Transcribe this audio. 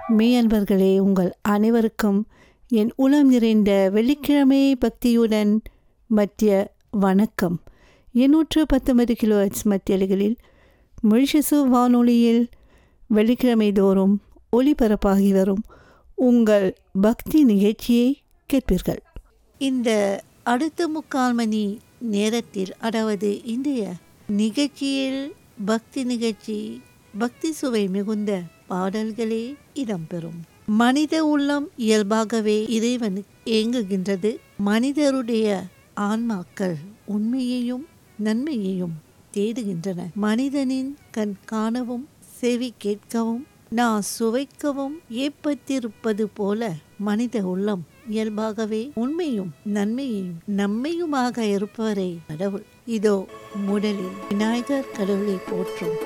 மெய்யன்பர்களே உங்கள் அனைவருக்கும் என் உளம் நிறைந்த வெள்ளிக்கிழமை பக்தியுடன் மத்திய வணக்கம் எண்ணூற்று பத்தொன்பது கிலோ ஹெட்ஸ் மத்தியலைகளில் மொழிஷசு வானொலியில் வெள்ளிக்கிழமை தோறும் ஒளிபரப்பாகி வரும் உங்கள் பக்தி நிகழ்ச்சியை கேட்பீர்கள் இந்த அடுத்த முக்கால் மணி நேரத்தில் அதாவது இன்றைய நிகழ்ச்சியில் பக்தி நிகழ்ச்சி பக்தி சுவை மிகுந்த பாடல்களே இடம்பெறும் மனித உள்ளம் இயல்பாகவே இறைவன் ஏங்குகின்றது மனிதருடைய ஆன்மாக்கள் உண்மையையும் நன்மையையும் தேடுகின்றன மனிதனின் கண் காணவும் செவி கேட்கவும் நான் சுவைக்கவும் ஏற்பட்டிருப்பது போல மனித உள்ளம் இயல்பாகவே உண்மையும் நன்மையையும் நம்மையுமாக இருப்பவரை கடவுள் இதோ முதலில் விநாயகர் கடவுளை போற்றும்